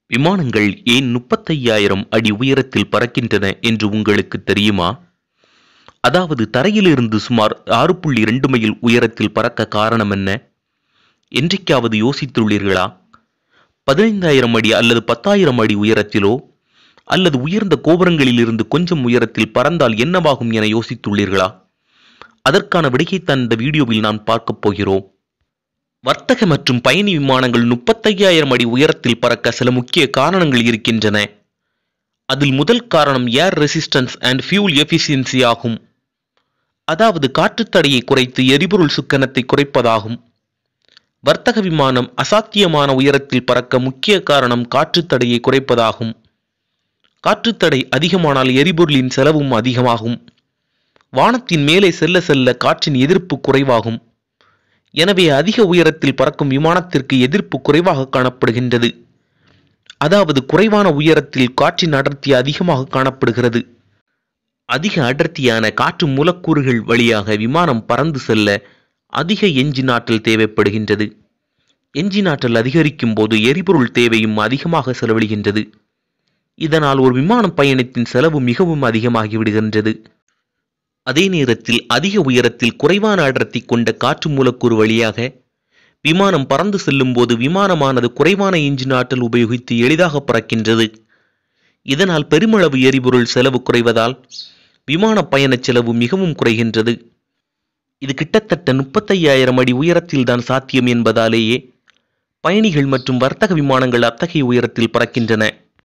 விமானங்கள் ஏன் முப்பத்தையாயிரம் அடி உயரத்தில் பறக்கின்றன என்று உங்களுக்கு தெரியுமா அதாவது தரையிலிருந்து சுமார் ஆறு புள்ளி இரண்டு மைல் உயரத்தில் பறக்க காரணம் என்ன என்றைக்காவது யோசித்துள்ளீர்களா பதினைந்தாயிரம் அடி அல்லது பத்தாயிரம் அடி உயரத்திலோ அல்லது உயர்ந்த கோபுரங்களில் இருந்து கொஞ்சம் உயரத்தில் பறந்தால் என்னவாகும் என யோசித்துள்ளீர்களா அதற்கான விடையைத்தான் இந்த வீடியோவில் நான் பார்க்கப் போகிறோம் வர்த்தக மற்றும் பயணி விமானங்கள் முப்பத்தையாயிரம் அடி உயரத்தில் பறக்க சில முக்கிய காரணங்கள் இருக்கின்றன அதில் முதல் காரணம் air resistance and fuel efficiency ஆகும் அதாவது காற்றுத் தடையை குறைத்து எரிபொருள் சுக்கனத்தை குறைப்பதாகும் வர்த்தக விமானம் அசாத்தியமான உயரத்தில் பறக்க முக்கிய காரணம் காற்றுத் தடையை குறைப்பதாகும் காற்றுத் தடை அதிகமானால் எரிபொருளின் செலவும் அதிகமாகும் வானத்தின் மேலே செல்ல செல்ல காற்றின் எதிர்ப்பு குறைவாகும் எனவே அதிக உயரத்தில் பறக்கும் விமானத்திற்கு எதிர்ப்பு குறைவாக காணப்படுகின்றது அதாவது குறைவான உயரத்தில் காற்றின் அடர்த்தி அதிகமாக காணப்படுகிறது அதிக அடர்த்தியான காற்று மூலக்கூறுகள் வழியாக விமானம் பறந்து செல்ல அதிக எஞ்சின் ஆற்றல் தேவைப்படுகின்றது எஞ்சின் ஆற்றல் அதிகரிக்கும் போது எரிபொருள் தேவையும் அதிகமாக செலவழிகின்றது இதனால் ஒரு விமானம் பயணத்தின் செலவு மிகவும் அதிகமாகி விடுகின்றது அதே நேரத்தில் அதிக உயரத்தில் குறைவான அடர்த்தி கொண்ட காற்று மூலக்கூறு வழியாக விமானம் பறந்து செல்லும் போது விமானமானது குறைவான எஞ்சின் ஆற்றல் உபயோகித்து எளிதாக பறக்கின்றது இதனால் பெருமளவு எரிபொருள் செலவு குறைவதால் விமான பயணச் செலவு மிகவும் குறைகின்றது இது கிட்டத்தட்ட முப்பத்தையாயிரம் அடி உயரத்தில் தான் சாத்தியம் என்பதாலேயே பயணிகள் மற்றும் வர்த்தக விமானங்கள் அத்தகைய உயரத்தில் பறக்கின்றன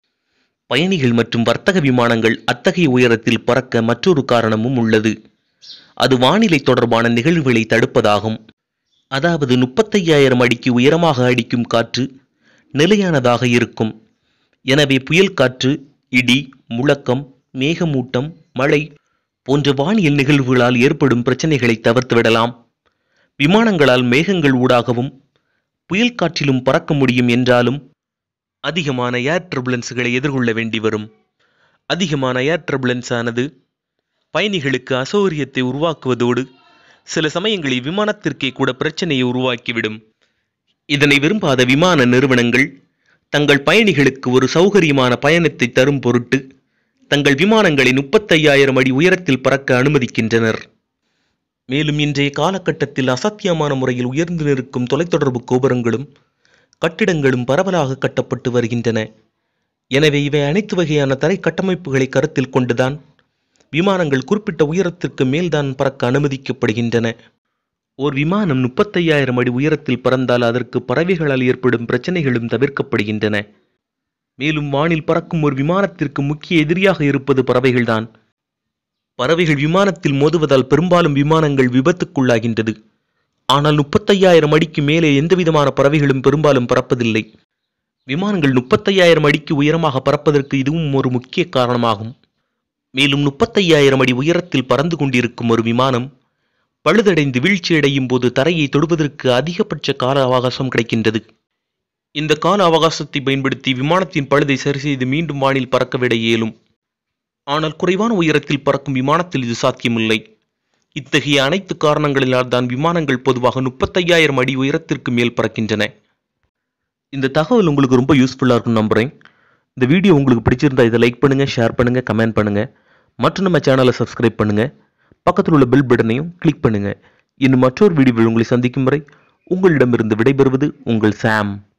பயணிகள் மற்றும் வர்த்தக விமானங்கள் அத்தகைய உயரத்தில் பறக்க மற்றொரு காரணமும் உள்ளது அது வானிலை தொடர்பான நிகழ்வுகளை தடுப்பதாகும் அதாவது முப்பத்தையாயிரம் அடிக்கு உயரமாக அடிக்கும் காற்று நிலையானதாக இருக்கும் எனவே புயல் காற்று இடி முழக்கம் மேகமூட்டம் மழை போன்ற வானியல் நிகழ்வுகளால் ஏற்படும் பிரச்சனைகளை தவிர்த்து விடலாம் விமானங்களால் மேகங்கள் ஊடாகவும் புயல் காற்றிலும் பறக்க முடியும் என்றாலும் அதிகமான ஏர் ட்ரபுலன்ஸுகளை எதிர்கொள்ள வேண்டி வரும் அதிகமான ஏர் ட்ரபுலன்ஸ் ஆனது பயணிகளுக்கு அசௌகரியத்தை உருவாக்குவதோடு சில சமயங்களில் விமானத்திற்கே கூட பிரச்சனையை உருவாக்கிவிடும் இதனை விரும்பாத விமான நிறுவனங்கள் தங்கள் பயணிகளுக்கு ஒரு சௌகரியமான பயணத்தை தரும் பொருட்டு தங்கள் விமானங்களை முப்பத்தையாயிரம் அடி உயரத்தில் பறக்க அனுமதிக்கின்றனர் மேலும் இன்றைய காலகட்டத்தில் அசாத்தியமான முறையில் உயர்ந்து நிற்கும் தொலைத்தொடர்பு கோபுரங்களும் கட்டிடங்களும் பரவலாக கட்டப்பட்டு வருகின்றன எனவே இவை அனைத்து வகையான தரை கட்டமைப்புகளை கருத்தில் கொண்டுதான் விமானங்கள் குறிப்பிட்ட உயரத்திற்கு மேல்தான் பறக்க அனுமதிக்கப்படுகின்றன ஓர் விமானம் முப்பத்தையாயிரம் அடி உயரத்தில் பறந்தால் அதற்கு பறவைகளால் ஏற்படும் பிரச்சனைகளும் தவிர்க்கப்படுகின்றன மேலும் வானில் பறக்கும் ஒரு விமானத்திற்கு முக்கிய எதிரியாக இருப்பது பறவைகள்தான் பறவைகள் விமானத்தில் மோதுவதால் பெரும்பாலும் விமானங்கள் விபத்துக்குள்ளாகின்றது ஆனால் முப்பத்தையாயிரம் அடிக்கு மேலே எந்தவிதமான பறவைகளும் பெரும்பாலும் பறப்பதில்லை விமானங்கள் முப்பத்தையாயிரம் அடிக்கு உயரமாக பறப்பதற்கு இதுவும் ஒரு முக்கிய காரணமாகும் மேலும் முப்பத்தையாயிரம் அடி உயரத்தில் பறந்து கொண்டிருக்கும் ஒரு விமானம் பழுதடைந்து வீழ்ச்சியடையும் போது தரையை தொடுவதற்கு அதிகபட்ச கால அவகாசம் கிடைக்கின்றது இந்த கால அவகாசத்தை பயன்படுத்தி விமானத்தின் பழுதை சரி செய்து மீண்டும் வானில் பறக்கவிட இயலும் ஆனால் குறைவான உயரத்தில் பறக்கும் விமானத்தில் இது சாத்தியமில்லை இத்தகைய அனைத்து காரணங்களினால் தான் விமானங்கள் பொதுவாக முப்பத்தையாயிரம் அடி உயரத்திற்கு மேல் பறக்கின்றன இந்த தகவல் உங்களுக்கு ரொம்ப யூஸ்ஃபுல்லாக இருக்கும்னு நம்புகிறேன் இந்த வீடியோ உங்களுக்கு பிடிச்சிருந்தா இதை லைக் பண்ணுங்கள் ஷேர் பண்ணுங்கள் கமெண்ட் பண்ணுங்கள் மற்றும் நம்ம சேனலை சப்ஸ்கிரைப் பண்ணுங்கள் பக்கத்தில் உள்ள பெல் பட்டனையும் கிளிக் பண்ணுங்கள் இன்னும் மற்றொரு வீடியோவில் உங்களை சந்திக்கும் வரை உங்களிடமிருந்து விடைபெறுவது உங்கள் சாம்